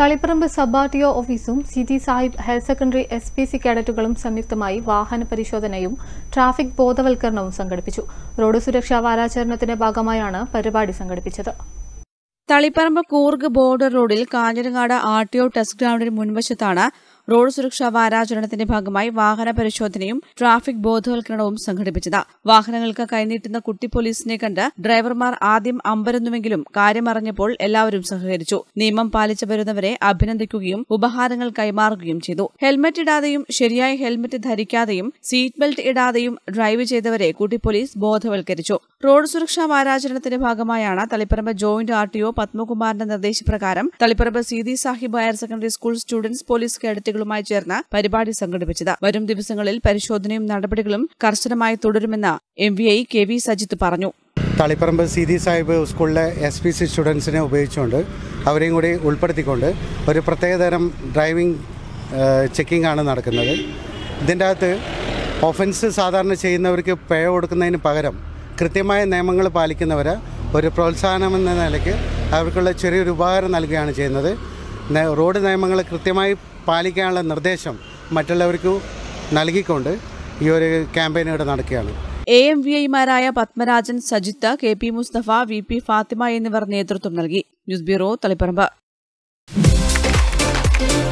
Taliparamba sub R T O ഓഫീസും Seethi Sahib higher secondary S P C കേഡറ്റുകളും സംയുക്തമായി വാഹന പരിശോധനയും ട്രാഫിക് ബോധവൽക്കരണവും സംഘടിപ്പിച്ചു റോഡ് സുരക്ഷാ വാരാചരണത്തിന്റെ ഭാഗമായാണ് പരിപാടി സംഘടിപ്പിച്ചത് തളിപ്പറമ്പ് കൂർഗ് ബോർഡർ റോഡിൽ Kanhirangad R T O test ഗ്രൌണ്ടിന് മുൻവശത്താണ് റോഡ് സുരക്ഷാ വാരാചരണത്തിന്റെ ഭാഗമായി വാഹന പരിശോധനയും ട്രാഫിക് ബോധവൽക്കരണവും സംഘടിപ്പിച്ചത് വാഹനങ്ങൾക്ക് കൈനീട്ടുന്ന കുട്ടി പോലീസിനെ കണ്ട് ഡ്രൈവർമാർ ആദ്യം അമ്പരന്നുവെങ്കിലും കാര്യമറിഞ്ഞപ്പോൾ എല്ലാവരും സഹകരിച്ചു നിയമം പാലിച്ചു വരുന്നവരെ അഭിനന്ദിക്കുകയും ഉപഹാരങ്ങൾ കൈമാറുകയും ചെയ്തു ഹെൽമറ്റ് ഇടാതെയും ശരിയായ ഹെൽമറ്റ് ധരിക്കാതെയും സീറ്റ് ബെൽറ്റ് ഇടാതെയും ഡ്രൈവ് ചെയ്തവരെ കുട്ടി പോലീസ് ബോധവൽക്കരിച്ചു റോഡ് സുരക്ഷാ വാരാചരണത്തിന്റെ ഭാഗമായാണ് Taliparamba joint R T O പത്മകുമാറിന്റെ നിർദ്ദേശപ്രകാരം Taliparamba Seethi Sahib higher secondary school students police കേഡറ്റുകളുമായി ചേർന്ന് പരിപാടി സംഘടിപ്പിച്ചത് വരും ദിവസങ്ങളിൽ പരിശോധനയും നടപടികളും കർശനമായി തുടരുമെന്ന് M V I K V Sajith പറഞ്ഞു തളിപ്പറമ്പ് സീതി സാഹിബ് സ്കൂളിലെ എസ് പി സി സ്റ്റുഡൻസിനെ ഉപയോഗിച്ചുകൊണ്ട് അവരെയും കൂടി ഉൾപ്പെടുത്തിക്കൊണ്ട് ഒരു പ്രത്യേകതരം ഡ്രൈവിംഗ് ചെക്കിംഗ് ആണ് നടക്കുന്നത് ഇതിൻ്റെ അകത്ത് ഒഫൻസ് സാധാരണ ചെയ്യുന്നവർക്ക് പിഴ കൊടുക്കുന്നതിന് പകരം കൃത്യമായ നിയമങ്ങൾ പാലിക്കുന്നവരെ ഒരു പ്രോത്സാഹനം എന്ന നിലയ്ക്ക് അവർക്കുള്ള ചെറിയൊരു ഉപകാരം നൽകുകയാണ് ചെയ്യുന്നത് ന- റോഡ് നിയമങ്ങൾ കൃത്യമായി പാലിക്കാനുള്ള നിർദ്ദേശം മറ്റുള്ളവർക്ക് നൽകിക്കൊണ്ട് ഈ ഒരു ക്യാമ്പയിൻ ഇവിടെ നടക്കുകയാണ് എ എം വി ഐമാരായ Padmarajan Sajith K P Mustafa V P Fathima എന്നിവർ നേതൃത്വം നൽകി ന്യൂസ് ബ്യൂറോ തളിപ്പറമ്പ്